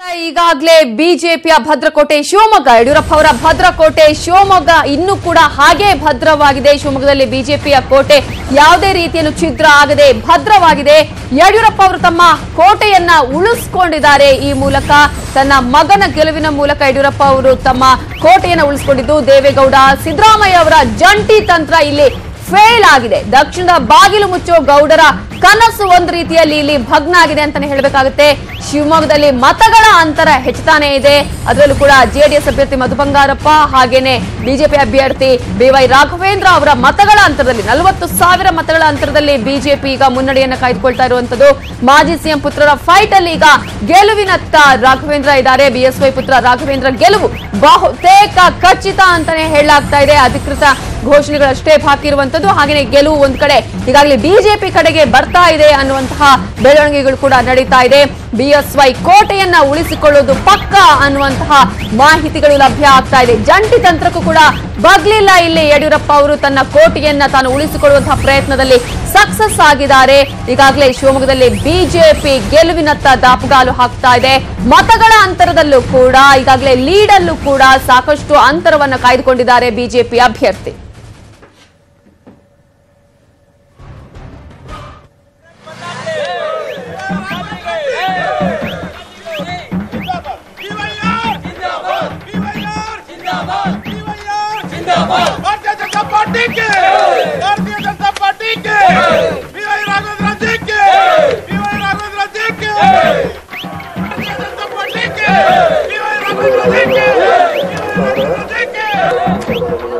ಈಗಾಗಲೇ ಬಿಜೆಪಿಯ ಭದ್ರಕೋಟೆ ಶಿವಮೊಗ್ಗ ಯಡಿಯೂರಪ್ಪ ಅವರ ಭದ್ರಕೋಟೆ ಶಿವಮೊಗ್ಗ ಇನ್ನೂ ಕೂಡ ಹಾಗೇ ಭದ್ರವಾಗಿದೆ ಶಿವಮೊಗ್ಗದಲ್ಲಿ ಬಿಜೆಪಿಯ ಕೋಟೆ ಯಾವುದೇ ರೀತಿಯಲ್ಲೂ ಛಿದ್ರ ಆಗದೆ ಭದ್ರವಾಗಿದೆ ಯಡಿಯೂರಪ್ಪ ಅವರು ತಮ್ಮ ಕೋಟೆಯನ್ನ ಉಳಿಸ್ಕೊಂಡಿದ್ದಾರೆ ಈ ಮೂಲಕ ತನ್ನ ಮಗನ ಗೆಲುವಿನ ಮೂಲಕ ಯಡಿಯೂರಪ್ಪ ಅವರು ತಮ್ಮ ಕೋಟೆಯನ್ನ ಉಳಿಸಿಕೊಂಡಿದ್ದು ದೇವೇಗೌಡ ಸಿದ್ದರಾಮಯ್ಯ ಅವರ ಜಂಟಿ ತಂತ್ರ ಇಲ್ಲಿ ಫೇಲ್ ಆಗಿದೆ ದಕ್ಷಿಣದ ಬಾಗಿಲು ಮುಚ್ಚೋ ಗೌಡರ ಕನಸು ಒಂದು ರೀತಿಯಲ್ಲಿ ಇಲ್ಲಿ ಭಗ್ನ ಆಗಿದೆ ಅಂತಾನೆ ಹೇಳಬೇಕಾಗುತ್ತೆ ಶಿವಮೊಗ್ಗದಲ್ಲಿ ಮತಗಳ ಅಂತರ ಹೆಚ್ಚುತ್ತಾನೆ ಇದೆ ಅದರಲ್ಲೂ ಕೂಡ ಜೆಡಿಎಸ್ ಅಭ್ಯರ್ಥಿ ಮಧು ಬಂಗಾರಪ್ಪ ಹಾಗೇನೆ ಬಿಜೆಪಿ ಅಭ್ಯರ್ಥಿ ಬಿವೈ ರಾಘವೇಂದ್ರ ಅವರ ಮತಗಳ ಅಂತರದಲ್ಲಿ ನಲವತ್ತು ಸಾವಿರ ಮತಗಳ ಅಂತರದಲ್ಲಿ ಬಿಜೆಪಿ ಈಗ ಮುನ್ನಡೆಯನ್ನ ಕಾಯ್ದುಕೊಳ್ತಾ ಇರುವಂತದ್ದು ಮಾಜಿ ಸಿಎಂ ಪುತ್ರರ ಫೈಟ್ ಅಲ್ಲಿ ಈಗ ಗೆಲುವಿನತ್ತ ರಾಘವೇಂದ್ರ ಇದ್ದಾರೆ ಬಿಎಸ್ವೈ ಪುತ್ರ ರಾಘವೇಂದ್ರ ಗೆಲುವು ಬಹುತೇಕ ಖಚಿತ ಅಂತಾನೆ ಹೇಳಲಾಗ್ತಾ ಇದೆ ಅಧಿಕೃತ ಘೋಷಣೆಗಳಷ್ಟೇ ಬಾಕಿ ಇರುವಂತದ್ದು ಹಾಗೆಯೇ ಗೆಲುವು ಒಂದ್ ಕಡೆ ಈಗಾಗಲೇ ಬಿಜೆಪಿ ಕಡೆಗೆ ಬರ್ತಾ ಇದೆ ಅನ್ನುವಂತಹ ಬೆಳವಣಿಗೆಗಳು ಕೂಡ ನಡೀತಾ ಇದೆ ಬಿಎಸ್ವೈ ಕೋಟೆಯನ್ನ ಉಳಿಸಿಕೊಳ್ಳುವುದು ಪಕ್ಕ ಅನ್ನುವಂತಹ ಮಾಹಿತಿಗಳು ಲಭ್ಯ ಆಗ್ತಾ ಇದೆ ಜಂಟಿ ತಂತ್ರಕ್ಕೂ ಕೂಡ ಬಗ್ಲಿಲ್ಲ ಇಲ್ಲಿ ಯಡಿಯೂರಪ್ಪ ಅವರು ತನ್ನ ಕೋಟೆಯನ್ನ ತಾನು ಉಳಿಸಿಕೊಳ್ಳುವಂತಹ ಪ್ರಯತ್ನದಲ್ಲಿ ಸಕ್ಸಸ್ ಆಗಿದ್ದಾರೆ ಈಗಾಗಲೇ ಶಿವಮೊಗ್ಗದಲ್ಲಿ ಬಿಜೆಪಿ ಗೆಲುವಿನತ್ತ ದಾಪುಗಾಲು ಹಾಕ್ತಾ ಇದೆ ಮತಗಳ ಅಂತರದಲ್ಲೂ ಕೂಡ ಈಗಾಗಲೇ ಲೀಡಲ್ಲೂ ಕೂಡ ಸಾಕಷ್ಟು ಅಂತರವನ್ನ ಕಾಯ್ದುಕೊಂಡಿದ್ದಾರೆ ಬಿಜೆಪಿ ಅಭ್ಯರ್ಥಿ भारतीय जनता पार्टी के भारतीय जनता पार्टी के पीवाई राघवेंद्र जी के पीवाई राघवेंद्र जी के भारतीय जनता पार्टी के पीवाई राघवेंद्र जी के पीवाई राघवेंद्र जी के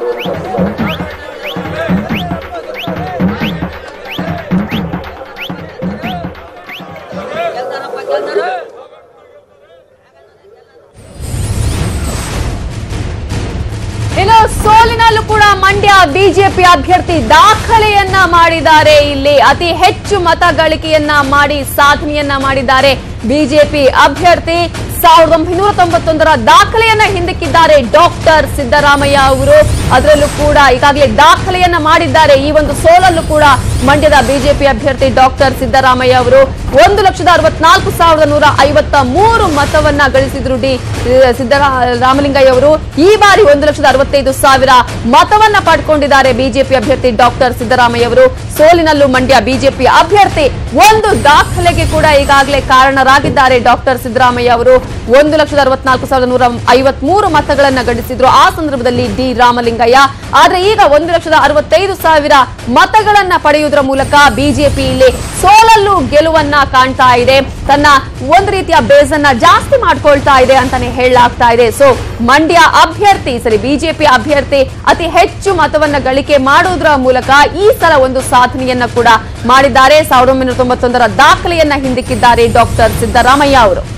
ಇನ್ನು ಸೋಲಿನಲ್ಲೂ ಕೂಡ ಮಂಡ್ಯ ಬಿಜೆಪಿ ಅಭ್ಯರ್ಥಿ ದಾಖಲೆಯನ್ನ ಮಾಡಿದ್ದಾರೆ ಇಲ್ಲಿ ಅತಿ ಹೆಚ್ಚು ಮತ ಗಳಿಕೆಯನ್ನ ಮಾಡಿ ಸಾಧನೆಯನ್ನ ಮಾಡಿದ್ದಾರೆ ಬಿಜೆಪಿ ಅಭ್ಯರ್ಥಿ ಸಾವಿರದ ಒಂಬೈನೂರ ತೊಂಬತ್ತೊಂದರ ದಾಖಲೆಯನ್ನ ಹಿಂದಕ್ಕಿದ್ದಾರೆ ಡಾಕ್ಟರ್ ಸಿದ್ದರಾಮಯ್ಯ ಅವರು ಅದರಲ್ಲೂ ಕೂಡ ಈಗಾಗಲೇ ದಾಖಲೆಯನ್ನ ಮಾಡಿದ್ದಾರೆ ಈ ಒಂದು ಸೋಲಲ್ಲೂ ಕೂಡ ಮಂಡ್ಯದ ಬಿಜೆಪಿ ಅಭ್ಯರ್ಥಿ ಡಾಕ್ಟರ್ ಸಿದ್ದರಾಮಯ್ಯ ಅವರು ಒಂದು ಲಕ್ಷದ ಅರವತ್ನಾಲ್ಕು ಸಾವಿರದ ನೂರ ಐವತ್ತ ಮೂರು ಮತವನ್ನ ಗಳಿಸಿದ್ರು ಡಿ ಸಿದ್ದರಾ ರಾಮಲಿಂಗಯ್ಯ ಅವರು ಈ ಬಾರಿ ಒಂದು ಲಕ್ಷದ ಅರವತ್ತೈದು ಸಾವಿರ ಮತವನ್ನ ಪಡ್ಕೊಂಡಿದ್ದಾರೆ ಬಿಜೆಪಿ ಅಭ್ಯರ್ಥಿ ಡಾಕ್ಟರ್ ಸಿದ್ದರಾಮಯ್ಯ ಅವರು ಸೋಲಿನಲ್ಲೂ ಮಂಡ್ಯ ಬಿಜೆಪಿ ಅಭ್ಯರ್ಥಿ ಒಂದು ದಾಖಲೆಗೆ ಕೂಡ ಈಗಾಗಲೇ ಕಾರಣರಾಗಿದ್ದಾರೆ ಡಾಕ್ಟರ್ ಸಿದ್ದರಾಮಯ್ಯ ಅವರು ಒಂದು ಲಕ್ಷದ ಅರವತ್ನಾಲ್ಕು ಸಾವಿರದ ನೂರ ಐವತ್ಮೂರು ಮತಗಳನ್ನ ಗಳಿಸಿದ್ರು ಆ ಸಂದರ್ಭದಲ್ಲಿ ಡಿ ರಾಮಲಿಂಗಯ್ಯ ಆದ್ರೆ ಈಗ ಒಂದು ಲಕ್ಷದ ಅರವತ್ತೈದು ಸಾವಿರ ಮತಗಳನ್ನ ಪಡೆಯುವುದರ ಮೂಲಕ ಬಿಜೆಪಿ ಇಲ್ಲಿ ಸೋಲಲ್ಲೂ ಗೆಲುವನ್ನ ಕಾಣ್ತಾ ಇದೆ ತನ್ನ ಒಂದು ರೀತಿಯ ಬೇಸ್ ಅನ್ನ ಜಾಸ್ತಿ ಮಾಡ್ಕೊಳ್ತಾ ಇದೆ ಅಂತಾನೆ ಹೇಳಲಾಗ್ತಾ ಇದೆ ಸೊ ಮಂಡ್ಯ ಅಭ್ಯರ್ಥಿ ಸರಿ ಬಿಜೆಪಿ ಅಭ್ಯರ್ಥಿ ಅತಿ ಹೆಚ್ಚು ಮತವನ್ನ ಗಳಿಕೆ ಮಾಡುವುದರ ಮೂಲಕ ಈ ಸಲ ಒಂದು ಸಾಧನೆಯನ್ನ ಕೂಡ ಮಾಡಿದ್ದಾರೆ ಸಾವಿರದ ಒಂಬೈನೂರ ತೊಂಬತ್ತೊಂದರ ದಾಖಲೆಯನ್ನ ಹಿಂದಿಕ್ಕಿದ್ದಾರೆ ಡಾಕ್ಟರ್ ಸಿದ್ದರಾಮಯ್ಯ ಅವರು